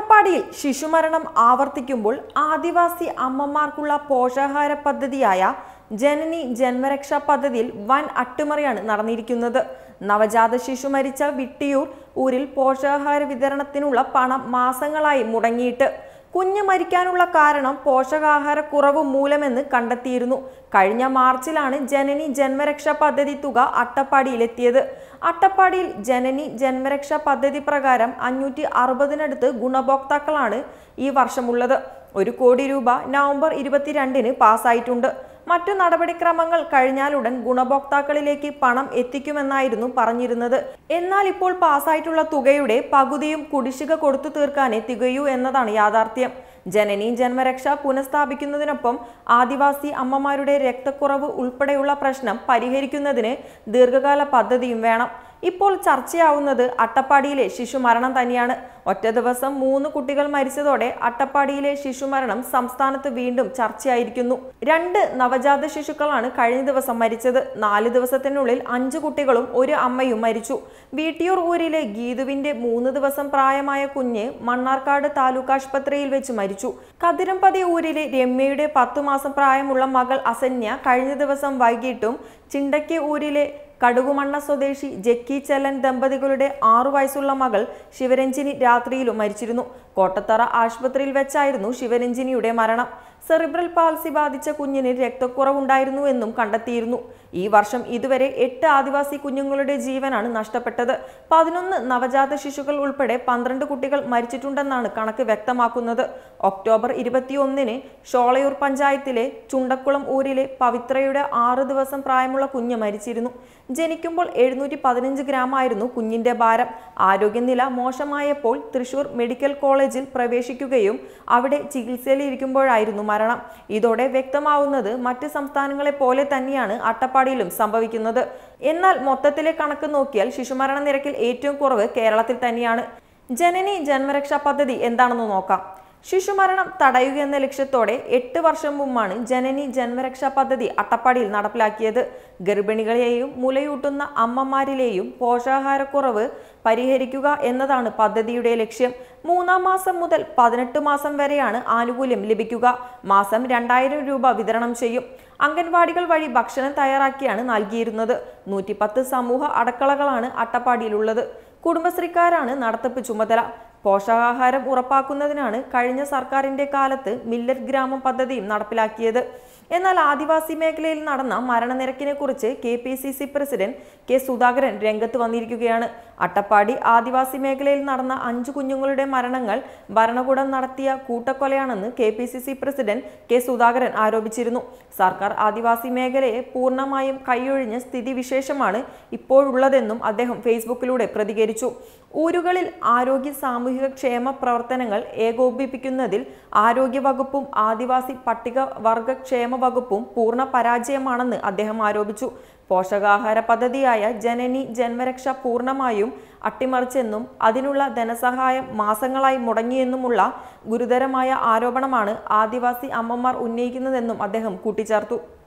അട്ടപ്പാടിയിൽ ശിശുമരണം ആവർത്തിക്കുമ്പോൾ ആദിവാസി അമ്മമാർക്കുള്ള പോഷകാഹാര പദ്ധതിയായ ജനനി ജന്മരക്ഷാ പദ്ധതിയിൽ വൻ അട്ടിമറിയാണ് നടന്നിരിക്കുന്നത് നവജാത ശിശു മരിച്ച വിട്ടിയൂർ ഊരിൽ പോഷകാഹാര വിതരണത്തിനുള്ള പണം മാസങ്ങളായി മുടങ്ങിയിട്ട് കുഞ്ഞ് മരിക്കാനുള്ള കാരണം പോഷകാഹാരക്കുറവ് മൂലമെന്ന് കണ്ടെത്തിയിരുന്നു കഴിഞ്ഞ മാർച്ചിലാണ് ജനനി ജന്മരക്ഷാ പദ്ധതി തുക അട്ടപ്പാടിയിലെത്തിയത് അട്ടപ്പാടിയിൽ ജനനി ജന്മരക്ഷാ പദ്ധതി പ്രകാരം അഞ്ഞൂറ്റി അറുപതിനടുത്ത് ഗുണഭോക്താക്കളാണ് ഈ വർഷമുള്ളത് ഒരു കോടി രൂപ നവംബർ ഇരുപത്തിരണ്ടിന് പാസ്സായിട്ടുണ്ട് മറ്റു നടപടിക്രമങ്ങൾ കഴിഞ്ഞാലുടൻ ഗുണഭോക്താക്കളിലേക്ക് പണം എത്തിക്കുമെന്നായിരുന്നു പറഞ്ഞിരുന്നത് എന്നാൽ ഇപ്പോൾ പാസ്സായിട്ടുള്ള തുകയുടെ പകുതിയും കുടിശ്ശിക കൊടുത്തു തീർക്കാനേ തികയൂ എന്നതാണ് യാഥാർത്ഥ്യം ജനനി ജന്മരക്ഷ പുനഃസ്ഥാപിക്കുന്നതിനൊപ്പം ആദിവാസി അമ്മമാരുടെ രക്തക്കുറവ് ഉൾപ്പെടെയുള്ള പ്രശ്നം പരിഹരിക്കുന്നതിന് ദീർഘകാല പദ്ധതിയും വേണം ഇപ്പോൾ ചർച്ചയാവുന്നത് അട്ടപ്പാടിയിലെ ശിശുമരണം തന്നെയാണ് ഒറ്റ ദിവസം മൂന്ന് കുട്ടികൾ മരിച്ചതോടെ അട്ടപ്പാടിയിലെ ശിശുമരണം സംസ്ഥാനത്ത് വീണ്ടും ചർച്ചയായിരിക്കുന്നു രണ്ട് നവജാത ശിശുക്കളാണ് കഴിഞ്ഞ ദിവസം മരിച്ചത് നാല് ദിവസത്തിനുള്ളിൽ അഞ്ച് കുട്ടികളും ഒരു അമ്മയും മരിച്ചു വീട്ടിയൂർ ഊരിലെ ഗീതുവിന്റെ മൂന്ന് ദിവസം പ്രായമായ കുഞ്ഞ് മണ്ണാർക്കാട് താലൂക്ക് ആശുപത്രിയിൽ വെച്ച് മരിച്ചു കതിരമ്പതി ഊരിലെ രമ്യയുടെ പത്തു മാസം പ്രായമുള്ള മകൾ അസന്യ കഴിഞ്ഞ ദിവസം വൈകിട്ടും ചിണ്ടയ്ക്ക് ഊരിലെ കടുകുമണ്ണ സ്വദേശി ജക്കി ചെല്ലൻ ദമ്പതികളുടെ ആറു വയസ്സുള്ള മകൾ ശിവരഞ്ജിനി രാത്രിയിലും മരിച്ചിരുന്നു കോട്ടത്തറ ആശുപത്രിയിൽ വെച്ചായിരുന്നു ശിവരഞ്ജിനിയുടെ മരണം സെറിബ്രൽ പാൾസി ബാധിച്ച കുഞ്ഞിന് രക്തക്കുറവുണ്ടായിരുന്നു എന്നും കണ്ടെത്തിയിരുന്നു ഈ വർഷം ഇതുവരെ എട്ട് ആദിവാസി കുഞ്ഞുങ്ങളുടെ ജീവനാണ് നഷ്ടപ്പെട്ടത് പതിനൊന്ന് നവജാത ശിശുക്കൾ ഉൾപ്പെടെ പന്ത്രണ്ട് കുട്ടികൾ മരിച്ചിട്ടുണ്ടെന്നാണ് കണക്ക് വ്യക്തമാക്കുന്നത് ഒക്ടോബർ ഇരുപത്തിയൊന്നിന് ഷോളയൂർ പഞ്ചായത്തിലെ ചുണ്ടക്കുളം ഊരിലെ പവിത്രയുടെ ആറ് ദിവസം പ്രായമുള്ള കുഞ്ഞ് മരിച്ചിരുന്നു ജനിക്കുമ്പോൾ എഴുന്നൂറ്റി പതിനഞ്ച് ഗ്രാം ആയിരുന്നു കുഞ്ഞിന്റെ ഭാരം ആരോഗ്യനില മോശമായപ്പോൾ തൃശൂർ മെഡിക്കൽ കോളേജിൽ പ്രവേശിക്കുകയും അവിടെ ചികിത്സയിലിരിക്കുമ്പോഴായിരുന്നു മരണം ഇതോടെ വ്യക്തമാവുന്നത് മറ്റ് സംസ്ഥാനങ്ങളെ പോലെ തന്നെയാണ് അട്ടപ്പാടിയിലും സംഭവിക്കുന്നത് എന്നാൽ മൊത്തത്തിലെ കണക്ക് നോക്കിയാൽ ശിശുമരണ നിരക്കിൽ ഏറ്റവും കുറവ് കേരളത്തിൽ തന്നെയാണ് ജനനി ജന്മരക്ഷാ പദ്ധതി എന്താണെന്ന് നോക്കാം ശിശുമരണം തടയുക എന്ന ലക്ഷ്യത്തോടെ എട്ട് വർഷം മുമ്പാണ് ജനനി ജന്മരക്ഷാ പദ്ധതി അട്ടപ്പാടിയിൽ നടപ്പിലാക്കിയത് ഗർഭിണികളെയും മുലയൂട്ടുന്ന അമ്മമാരിലെയും പോഷകാഹാരക്കുറവ് പരിഹരിക്കുക എന്നതാണ് പദ്ധതിയുടെ ലക്ഷ്യം മൂന്നാം മാസം മുതൽ പതിനെട്ട് മാസം വരെയാണ് ആനുകൂല്യം ലഭിക്കുക മാസം രണ്ടായിരം രൂപ വിതരണം ചെയ്യും അംഗൻവാടികൾ വഴി ഭക്ഷണം തയ്യാറാക്കിയാണ് നൽകിയിരുന്നത് നൂറ്റിപ്പത്ത് സമൂഹ അടക്കളകളാണ് അട്ടപ്പാടിയിലുള്ളത് കുടുംബശ്രീക്കാരാണ് നടത്തിപ്പ് ചുമതല പോഷകാഹാരം ഉറപ്പാക്കുന്നതിനാണ് കഴിഞ്ഞ സർക്കാരിന്റെ കാലത്ത് മില്ലറ്റ് ഗ്രാമം പദ്ധതിയും നടപ്പിലാക്കിയത് എന്നാൽ ആദിവാസി മേഖലയിൽ നടന്ന മരണനിരക്കിനെ കുറിച്ച് K P C C president K Sudhakaran രംഗത്ത് വന്നിരിക്കുകയാണ് അട്ടപ്പാടി ആദിവാസി മേഖലയിൽ നടന്ന അഞ്ചു കുഞ്ഞുങ്ങളുടെ മരണങ്ങൾ ഭരണകൂടം നടത്തിയ കൂട്ടക്കൊലയാണെന്ന് K P C C president K Sudhakaran ആരോപിച്ചിരുന്നു സർക്കാർ ആദിവാസി മേഖലയെ പൂർണ്ണമായും കൈയൊഴിഞ്ഞ സ്ഥിതിവിശേഷമാണ് ഇപ്പോഴുള്ളതെന്നും അദ്ദേഹം ഫേസ്ബുക്കിലൂടെ പ്രതികരിച്ചു ഊരുകളിൽ ആരോഗ്യ സാമൂഹിക ക്ഷേമ പ്രവർത്തനങ്ങൾ ഏകോപിപ്പിക്കുന്നതിൽ ആരോഗ്യ വകുപ്പും ആദിവാസി പട്ടിക വർഗ ക്ഷേമ വകുപ്പും പൂർണ്ണ പരാജയമാണെന്ന് അദ്ദേഹം ആരോപിച്ചു പോഷകാഹാര പദ്ധതിയായ ജനനി ജന്മരക്ഷ പൂർണ്ണമായും അട്ടിമറിച്ചെന്നും അതിനുള്ള ധനസഹായം മാസങ്ങളായി മുടങ്ങിയെന്നുമുള്ള ഗുരുതരമായ ആരോപണമാണ് ആദിവാസി അമ്മമാർ ഉന്നയിക്കുന്നതെന്നും അദ്ദേഹം കൂട്ടിച്ചേർത്തു